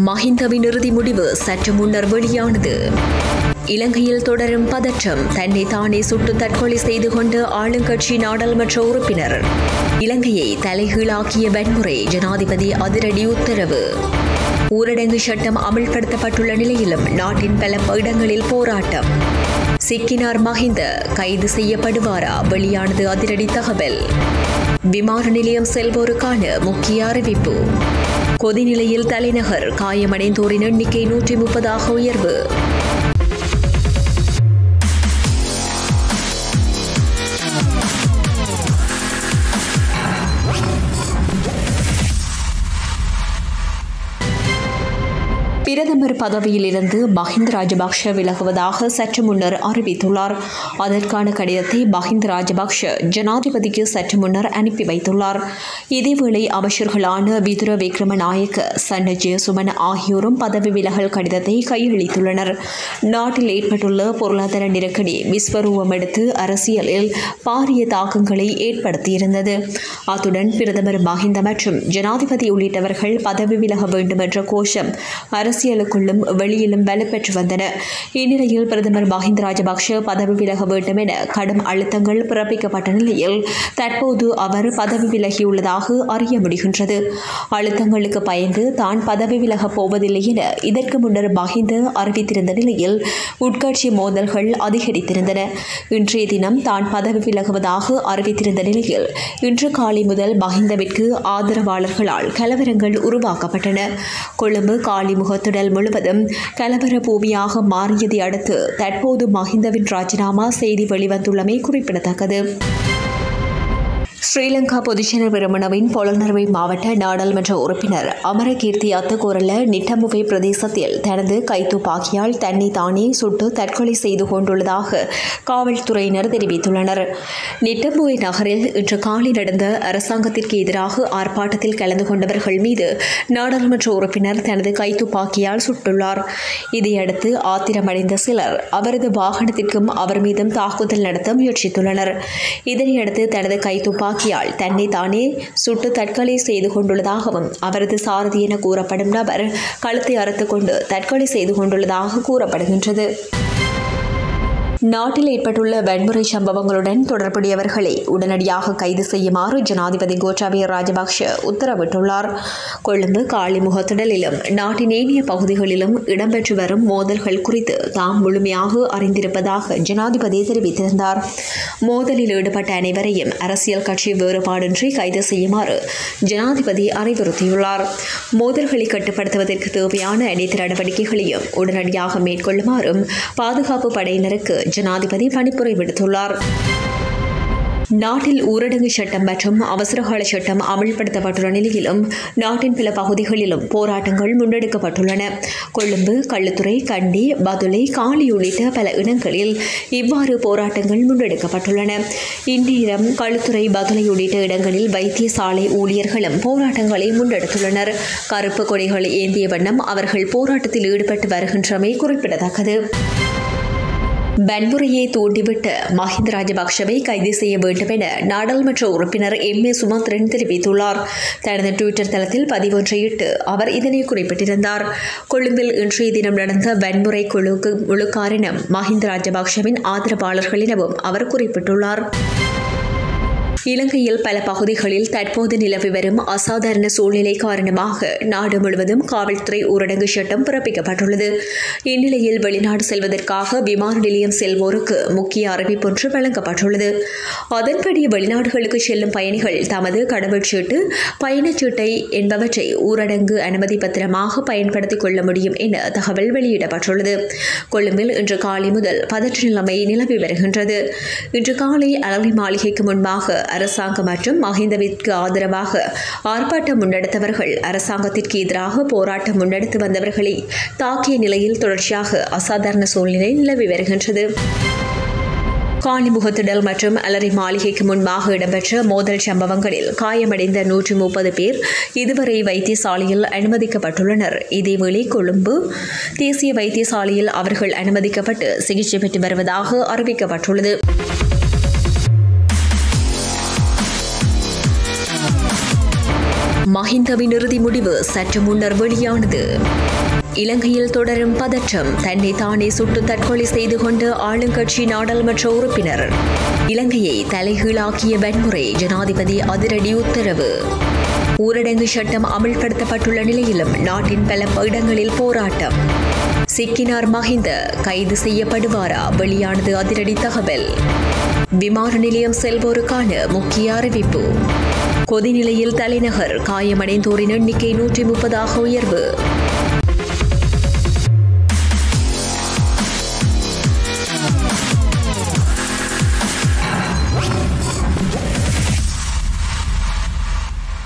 மஹிந்தவின் இறுதி முடிவு சற்று முன்னர் வெளியானது இலங்கையில் தொடரும் பதற்றம் தன்னை தானே சுட்டு தற்கொலை செய்து கொண்ட ஆளுங்கட்சி நாடாளுமன்ற உறுப்பினர் இலங்கையை தலைகீழாக்கிய வன்முறை ஜனாதிபதி அதிரடி உத்தரவு ஊரடங்கு சட்டம் அமல்படுத்தப்பட்டுள்ள நிலையிலும் நாட்டின் பல இடங்களில் போராட்டம் சிக்கினார் மஹிந்த கைது செய்யப்படுவாரா வெளியானது அதிரடி தகவல் விமான நிலையம் செல்வோருக்கான முக்கிய அறிவிப்பு கொதிநிலையில் தலைநகர் காயமடைந்தோரின் எண்ணிக்கை நூற்றி முப்பதாக உயர்வு பிரதமர் பதவியிலிருந்து மஹிந்த ராஜபக்ஷ விலகுவதாக சற்று முன்னர் அறிவித்துள்ளார் அதற்கான கடிதத்தை மஹிந்த ராஜபக்ஷ ஜனாதிபதிக்கு சற்று முன்னர் அனுப்பி வைத்துள்ளார் இதேவேளை அமைச்சர்களான விதுர விக்ரமநாயக்க சண்ட ஜெயசுமன் ஆகியோரும் பதவி விலகல் கடிதத்தை கையளித்துள்ளனர் நாட்டில் ஏற்பட்டுள்ள பொருளாதார நெருக்கடி விஸ்வரூபம் எடுத்து அரசியலில் பாரிய தாக்கங்களை ஏற்படுத்தியிருந்தது அத்துடன் பிரதமர் மஹிந்த மற்றும் ஜனாதிபதி உள்ளிட்டவர்கள் பதவி விலக வேண்டும் என்ற கோஷம் அரசியலுக்குள்ளும் வெளியிலும் வலுப்பெற்று வந்தன இந்நிலையில் பிரதமர் மஹிந்த ராஜபக்ஷ பதவி விலக வேண்டும் என கடும் அழுத்தங்கள் பிறப்பிக்கப்பட்ட நிலையில் தற்போது அவர் பதவி விலகியுள்ளதாக அறிய முடிகின்றது அழுத்தங்களுக்கு பயந்து தான் பதவி விலகப் போவதில்லை என இதற்கு முன்னர் மஹிந்த அறிவித்திருந்த நிலையில் உட்கட்சி மோதல்கள் அதிகரித்திருந்தன இன்றைய தினம் தான் பதவி விலகுவதாக அறிவித்திருந்த நிலையில் இன்று காலை முதல் மஹிந்தவிற்கு ஆதரவாளர்களால் கலவரங்கள் உருவாக்கப்பட்டன கொழும்பு காலி முகத்துடல் முழுவதும் கலவர பூமியாக மாறியதை அடுத்து தற்போது மஹிந்தவின் ராஜினாமா செய்தி வெளிவந்துள்ளமை குறிப்பிடத்தக்கது ஸ்ரீலங்கா பொதுஜன விரமணவின் பொலனர்வை மாவட்ட நாடாளுமன்ற உறுப்பினர் அமரகீர்த்தி அத்துக்கூறல நிட்டமுவை பிரதேசத்தில் தனது கைத்துப்பாக்கியால் தன்னை தானே சுட்டு தற்கொலை செய்து கொண்டுள்ளதாக காவல்துறையினர் தெரிவித்துள்ளனர் நிட்டம்புவை நகரில் இன்று காலை நடந்த அரசாங்கத்திற்கு எதிராக ஆர்ப்பாட்டத்தில் கலந்து கொண்டவர்கள் மீது நாடாளுமன்ற உறுப்பினர் தனது கைத்துப்பாக்கியால் சுட்டுள்ளார் இதையடுத்து ஆத்திரமடைந்த சிலர் அவரது வாகனத்திற்கும் அவர் மீதும் தாக்குதல் நடத்த முயற்சித்துள்ளனர் இதனையடுத்து தனது கைத்துப்பாக்கி துப்பாக்கியால் தன்னை தானே சுட்டு தற்கொலை செய்து கொண்டுள்ளதாகவும் அவரது சாரதி என கூறப்படும் நபர் கழுத்தை அறுத்துக் கொண்டு தற்கொலை செய்து கொண்டுள்ளதாக கூறப்படுகின்றது நாட்டில் ஏற்பட்டுள்ள வன்முறை சம்பவங்களுடன் தொடர்புடையவர்களை உடனடியாக கைது செய்யுமாறு ஜனாதிபதி கோட்டாபய ராஜபக்ஷ உத்தரவிட்டுள்ளார் கொழும்பு காலி முகத்திடலிலும் நாட்டின் ஏனைய பகுதிகளிலும் இடம்பெற்று வரும் மோதல்கள் குறித்து தாம் முழுமையாக அறிந்திருப்பதாக ஜனாதிபதி தெரிவித்திருந்தார் மோதலில் ஈடுபட்ட அனைவரையும் அரசியல் கட்சி வேறுபாடின்றி கைது செய்யுமாறு ஜனாதிபதி அறிவுறுத்தியுள்ளார் மோதல்களை கட்டுப்படுத்துவதற்கு தேவையான அனைத்து நடவடிக்கைகளையும் உடனடியாக மேற்கொள்ளுமாறும் பாதுகாப்பு படையினருக்கு ஜனாதிபதி பணிப்புரை விடுத்துள்ளார் நாட்டில் ஊரடங்கு சட்டம் மற்றும் அவசரகால சட்டம் அமல்படுத்தப்பட்டுள்ள நிலையிலும் நாட்டின் பல பகுதிகளிலும் போராட்டங்கள் முன்னெடுக்கப்பட்டுள்ளன கொழும்பு கள்ளுத்துறை கண்டி பதுளை காலி உள்ளிட்ட பல இடங்களில் இவ்வாறு போராட்டங்கள் முன்னெடுக்கப்பட்டுள்ளன இந்நேரம் களுத்துறை பதுளை உள்ளிட்ட இடங்களில் வைத்தியசாலை ஊழியர்களும் போராட்டங்களை முன்னெடுத்துள்ளனர் கருப்பு கொடிகளை ஏந்திய வண்ணம் அவர்கள் போராட்டத்தில் ஈடுபட்டு வருகின்றமை குறிப்பிடத்தக்கது வன்முறையை தூண்டிவிட்டு மஹிந்த ராஜபக்ஷவை கைது செய்ய வேண்டும் என நாடாளுமன்ற உறுப்பினர் எம் ஏ சுமந்திரன் தெரிவித்துள்ளார் தனது டுவிட்டர் தளத்தில் பதிவொன்றையிட்டு அவர் இதனை குறிப்பிட்டிருந்தார் கொழும்பில் இன்றைய தினம் நடந்த வன்முறை குழுக்கு முழு காரணம் மஹிந்த ராஜபக்ஷவின் ஆதரவாளர்கள் எனவும் அவர் குறிப்பிட்டுள்ளார் இலங்கையில் பல பகுதிகளில் தற்போது நிலவி வரும் அசாதாரண சூழ்நிலை காரணமாக நாடு முழுவதும் காவல்துறை ஊரடங்கு சட்டம் பிறப்பிக்கப்பட்டுள்ளது இந்நிலையில் வெளிநாடு செல்வதற்காக விமான நிலையம் செல்வோருக்கு முக்கிய அறிவிப்பொன்று வழங்கப்பட்டுள்ளது அதன்படி வெளிநாடுகளுக்கு செல்லும் பயணிகள் தமது கடவுச்சீட்டு பயணச்சீட்டை என்பவற்றை ஊரடங்கு அனுமதி பத்திரமாக பயன்படுத்திக் கொள்ள முடியும் என தகவல் வெளியிடப்பட்டுள்ளது கொழும்பில் இன்று காலை முதல் பதற்ற நிலைமை நிலவி வருகின்றது இன்று காலை அலரி மாளிகைக்கு முன்பாக அரசாங்கம் மற்றும் மஹிந்தவிற்கு ஆதரவாக ஆர்ப்பாட்டம் முன்னெடுத்தவர்கள் அரசாங்கத்திற்கு எதிராக போராட்டம் முன்னெடுத்து வந்தவர்களை தாக்கிய நிலையில் தொடர்ச்சியாக அசாதாரண சூழ்நிலை நிலவி வருகின்றது காணிமுகத்திடல் மற்றும் அலரி மாளிகைக்கு முன்பாக இடம்பெற்ற மோதல் சம்பவங்களில் காயமடைந்த நூற்றி முப்பது பேர் இதுவரை வைத்தியசாலையில் அனுமதிக்கப்பட்டுள்ளனர் இதேவேளை கொழும்பு தேசிய வைத்தியசாலையில் அவர்கள் அனுமதிக்கப்பட்டு சிகிச்சை பெற்று வருவதாக அறிவிக்கப்பட்டுள்ளது மஹிந்தவின் இறுதி முடிவு சற்று முன்னர் வெளியானது இலங்கையில் தொடரும் பதற்றம் தன்னை தானே சுட்டு தற்கொலை செய்து கொண்ட ஆளுங்கட்சி நாடாளுமன்ற உறுப்பினர் இலங்கையை தலைகீழாக்கிய வன்முறை ஜனாதிபதி அதிரடி உத்தரவு ஊரடங்கு சட்டம் அமல்படுத்தப்பட்டுள்ள நிலையிலும் நாட்டின் பல இடங்களில் போராட்டம் சிக்கினார் மஹிந்த கைது செய்யப்படுவாரா வெளியானது அதிரடி தகவல் விமான நிலையம் செல்வோருக்கான முக்கிய அறிவிப்பு கொதிநிலையில் தலைநகர் காயமடைந்தோரின் எண்ணிக்கை நூற்றி முப்பதாக உயர்வு